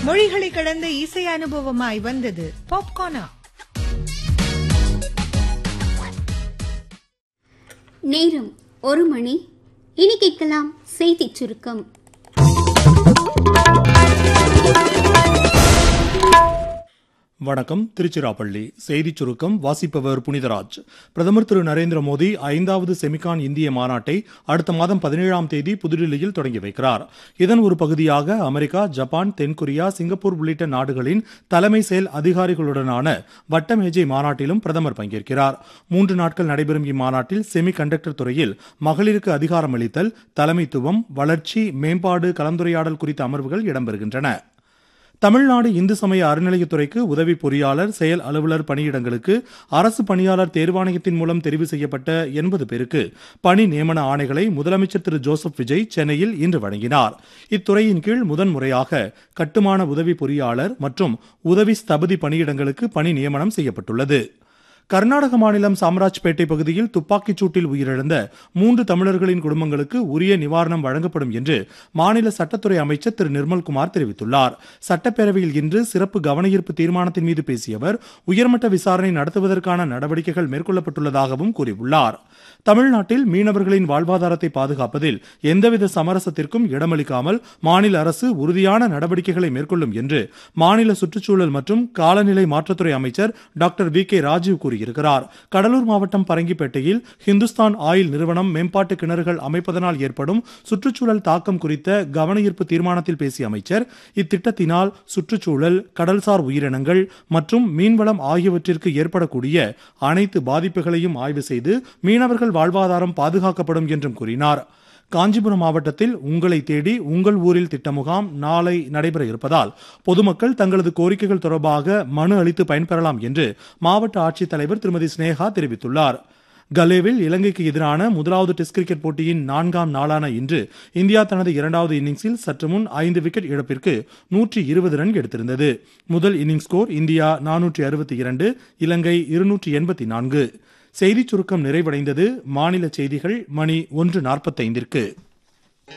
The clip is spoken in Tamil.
மொழிகளை கடந்த இசை அனுபவமாய் வந்தது பாப்கார்னா நேரம் ஒரு மணி இனி கேட்கலாம் செய்திச் சுருக்கம் வணக்கம் திருச்சிராப்பள்ளி செய்திச் சுருக்கம் வாசிப்பவர் புனிதராஜ் பிரதமர் திரு நரேந்திர மோடி ஐந்தாவது செமிகான் இந்திய மாநாட்டை அடுத்த மாதம் பதினேழாம் தேதி புதுடில்லியில் தொடங்கி வைக்கிறார் இதன் ஒரு பகுதியாக அமெரிக்கா ஜப்பான் தென்கொரியா சிங்கப்பூர் உள்ளிட்ட நாடுகளின் தலைமை செயல் அதிகாரிகளுடனான வட்டமேஜை மாநாட்டிலும் பிரதமர் பங்கேற்கிறார் மூன்று நாட்கள் நடைபெறும் இம்மாநாட்டில் செமி கண்டக்டர் துறையில் மகளிருக்கு அதிகாரம் அளித்தல் தலைமைத்துவம் வளர்ச்சி மேம்பாடு கலந்துரையாடல் குறித்த அமர்வுகள் இடம்பெறுகின்றன தமிழ்நாடு இந்து சமய அறநிலையத்துறைக்கு உதவி பொறியாளர் செயல் அலுவலர் பணியிடங்களுக்கு அரசு பணியாளர் தேர்வாணையத்தின் மூலம் தெரிவு செய்யப்பட்ட எண்பது பேருக்கு பணி நியமன ஆணைகளை முதலமைச்சர் திரு ஜோசப் விஜய் சென்னையில் இன்று வழங்கினார் இத்துறையின் கீழ் முதன்முறையாக கட்டுமான உதவி பொறியாளர் மற்றும் உதவி ஸ்தபதி பணியிடங்களுக்கு பணி நியமனம் செய்யப்பட்டுள்ளது கர்நாடக மாநிலம் சாம்ராஜ்பேட்டை பகுதியில் துப்பாக்கிச் சூட்டில் உயிரிழந்த மூன்று தமிழர்களின் குடும்பங்களுக்கு உரிய நிவாரணம் வழங்கப்படும் என்று மாநில சட்டத்துறை அமைச்சர் திரு நிர்மல்குமார் தெரிவித்துள்ளார் சட்டப்பேரவையில் இன்று சிறப்பு கவனஈர்ப்பு தீர்மானத்தின் மீது பேசிய அவர் உயர்மட்ட விசாரணை நடத்துவதற்கான நடவடிக்கைகள் மேற்கொள்ளப்பட்டுள்ளதாகவும் கூறியுள்ளார் தமிழ்நாட்டில் மீனவர்களின் வாழ்வாதாரத்தை பாதுகாப்பதில் எந்தவித சமரசத்திற்கும் இடமளிக்காமல் மாநில அரசு உறுதியான நடவடிக்கைகளை மேற்கொள்ளும் என்று மாநில சுற்றுச்சூழல் மற்றும் காலநிலை மாற்றத்துறை அமைச்சர் டாக்டர் வி கே ராஜீவ் கூறியிருக்கிறார் கடலூர் மாவட்டம் பரங்கிப்பேட்டையில் ஹிந்துஸ்தான் ஆயில் நிறுவனம் மேம்பாட்டு கிணறுகள் அமைப்பதனால் ஏற்படும் சுற்றுச்சூழல் தாக்கம் குறித்த கவனஈர்ப்பு தீர்மானத்தில் பேசிய அமைச்சர் இத்திட்டத்தினால் சுற்றுச்சூழல் கடல்சார் உயிரினங்கள் மற்றும் மீன்வளம் ஆகியவற்றிற்கு ஏற்படக்கூடிய அனைத்து பாதிப்புகளையும் ஆய்வு செய்து மீனவர்கள் வாழ்வாதாரம் பாதுகாக்கப்படும் என்றும் கூறினார் காஞ்சிபுரம் மாவட்டத்தில் உங்களை தேடி உங்கள் ஊரில் திட்ட முகாம் நாளை நடைபெற இருப்பதால் பொதுமக்கள் தங்களது கோரிக்கைகள் தொடர்பாக மனு அளித்து பயன்பெறலாம் என்று மாவட்ட ஆட்சித்தலைவர் திருமதி ஸ்னேகா தெரிவித்துள்ளார் கலேவில் இலங்கைக்கு எதிரான முதலாவது டெஸ்ட் கிரிக்கெட் போட்டியின் நான்காம் நாளான இன்று இந்தியா தனது இரண்டாவது இன்னிங்ஸில் சற்று முன் ஐந்து விக்கெட் இழப்பிற்கு நூற்றி இருபது ரன் எடுத்திருந்தது முதல் இன்னிங்ஸ் ஸ்கோர் இந்தியா நானூற்றி அறுபத்தி இரண்டு இலங்கை இருநூற்றி எண்பத்தி நான்கு செய்திச் சுருக்கம் நிறைவடைந்தது மாநில செய்திகள் மணி ஒன்று நாற்பத்தைந்திற்கு